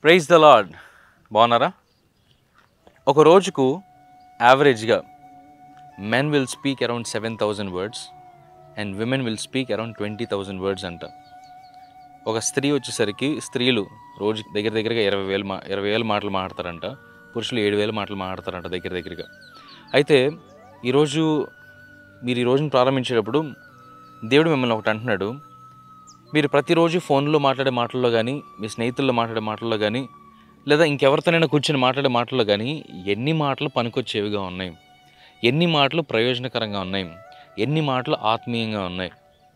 praise the lord బాగున్నారా ఒక రోజుకు యావరేజ్గా men will speak around seven thousand words and women will speak around twenty thousand words అంట ఒక స్త్రీ వచ్చేసరికి స్త్రీలు రోజు దగ్గర దగ్గరగా ఇరవై వేలు మా ఇరవై వేల మాటలు మాట్లాడతారంట పురుషులు ఏడు వేల మాటలు మాట్లాడతారంట దగ్గర దగ్గరగా అయితే ఈరోజు మీరు ఈ రోజును ప్రారంభించేటప్పుడు దేవుడు మిమ్మల్ని ఒకటి అంటున్నాడు మీరు ప్రతిరోజు ఫోన్లో మాట్లాడే మాటల్లో కానీ మీ స్నేహితుల్లో మాట్లాడే మాటల్లో కానీ లేదా ఇంకెవరితోనైనా కూర్చొని మాట్లాడే మాటల్లో కానీ ఎన్ని మాటలు పనికొచ్చేవిగా ఉన్నాయి ఎన్ని మాటలు ప్రయోజనకరంగా ఉన్నాయి ఎన్ని మాటలు ఆత్మీయంగా ఉన్నాయి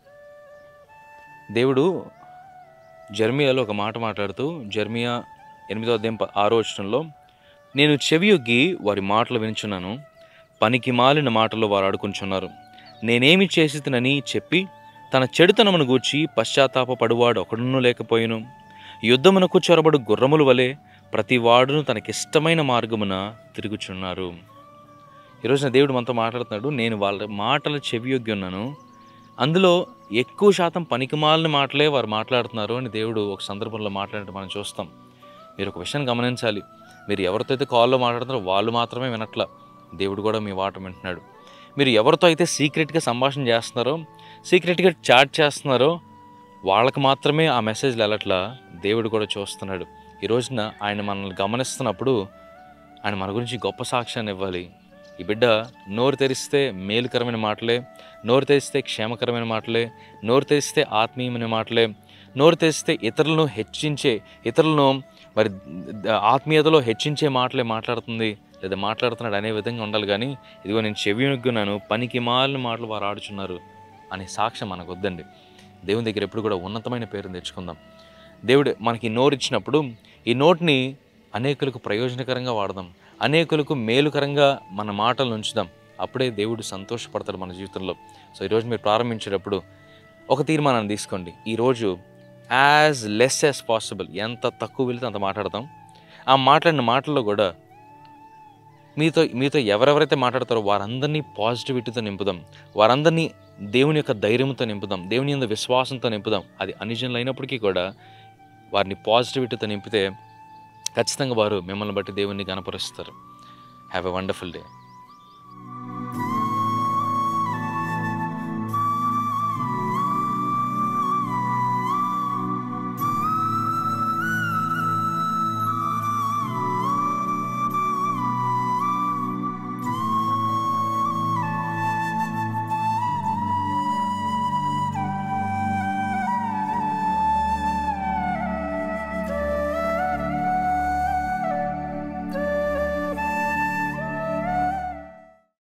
దేవుడు జర్మియాలో ఒక మాట మాట్లాడుతూ జర్మియా ఎనిమిదో అధ్యాయం ప- ఆరో వచనంలో నేను చెవియొగ్గి వారి మాటలు వినుచున్నాను పనికి మాలిన మాటలు వారు ఆడుకుంటున్నారు నేనేమి చేసినని చెప్పి తన చెడుతనమును గూర్చి పశ్చాత్తాపపడువాడు ఒకడునూ లేకపోయిను యుద్ధమునకు చొరబడు గుర్రముల వలె ప్రతి వాడును తనకిష్టమైన మార్గమున తిరుగుచున్నారు ఈరోజున దేవుడు మనతో మాట్లాడుతున్నాడు నేను వాళ్ళ మాటలు చెవియొగ్గి ఉన్నాను అందులో ఎక్కువ శాతం పనికిమాలిన మాటలే వారు మాట్లాడుతున్నారు అని దేవుడు ఒక సందర్భంలో మాట్లాడినట్టు మనం చూస్తాం మీరు ఒక విషయాన్ని గమనించాలి మీరు ఎవరితో అయితే కాల్లో మాట్లాడుతున్నారో వాళ్ళు మాత్రమే వినట్ల దేవుడు కూడా మీ మాట వింటున్నాడు మీరు ఎవరితో అయితే సీక్రెట్గా సంభాషణ చేస్తున్నారో సీక్రెట్గా చాట్ చేస్తున్నారో వాళ్ళకి మాత్రమే ఆ మెసేజ్లు వెళ్ళట్లా దేవుడు కూడా చూస్తున్నాడు ఈ రోజున ఆయన మనల్ని గమనిస్తున్నప్పుడు ఆయన మన గురించి గొప్ప సాక్ష్యాన్ని ఇవ్వాలి ఈ బిడ్డ నోరు తెరిస్తే మేలుకరమైన మాటలే నోరు తెరిస్తే క్షేమకరమైన మాటలే నోరు తెరిస్తే ఆత్మీయమైన మాటలే నోరు తెరిస్తే ఇతరులను హెచ్చించే ఇతరులను మరి ద- ఆత్మీయతలో హెచ్చించే మాటలే మాట్లాడుతుంది లేదా మాట్లాడుతున్నాడు అనే విధంగా ఉండాలి కానీ ఇదిగో నేను చెవి నొగ్గున్నాను పనికి మాలిన మాటలు వారు ఆడుచున్నారు అనే సాక్ష్యం మనకు వద్దండి దేవుని దగ్గర ఎప్పుడు కూడా ఉన్నతమైన పేరుని తెచ్చుకుందాం దేవుడు మనకి నోరు ఇచ్చినప్పుడు ఈ నోటిని అనేకులకు ప్రయోజనకరంగా వాడదాం అనేకులకు మేలుకరంగా మన మాటలు ఉంచుదాం అప్పుడే దేవుడు సంతోషపడతాడు మన జీవితంలో సో ఈరోజు మీరు ప్రారంభించేటప్పుడు ఒక తీర్మానాన్ని తీసుకోండి ఈరోజు యాజ్ లెస్ యాజ్ పాసిబుల్ ఎంత తక్కువ వెళ్తే అంత మాట్లాడతాం ఆ మాట్లాడిన మాటల్లో కూడా మీతో మీతో ఎవరెవరైతే మాట్లాడతారో వారందరినీ పాజిటివిటీతో నింపుదాం వారందరినీ దేవుని యొక్క ధైర్యంతో నింపుదాం దేవుని యొక్క విశ్వాసంతో నింపుదాం అది అనిజన్లు అయినప్పటికీ కూడా వారిని పాజిటివిటీతో నింపితే ఖచ్చితంగా వారు మిమ్మల్ని బట్టి దేవుణ్ణి గనపరుస్తారు హ్యావ్ ఎ వండర్ఫుల్ డే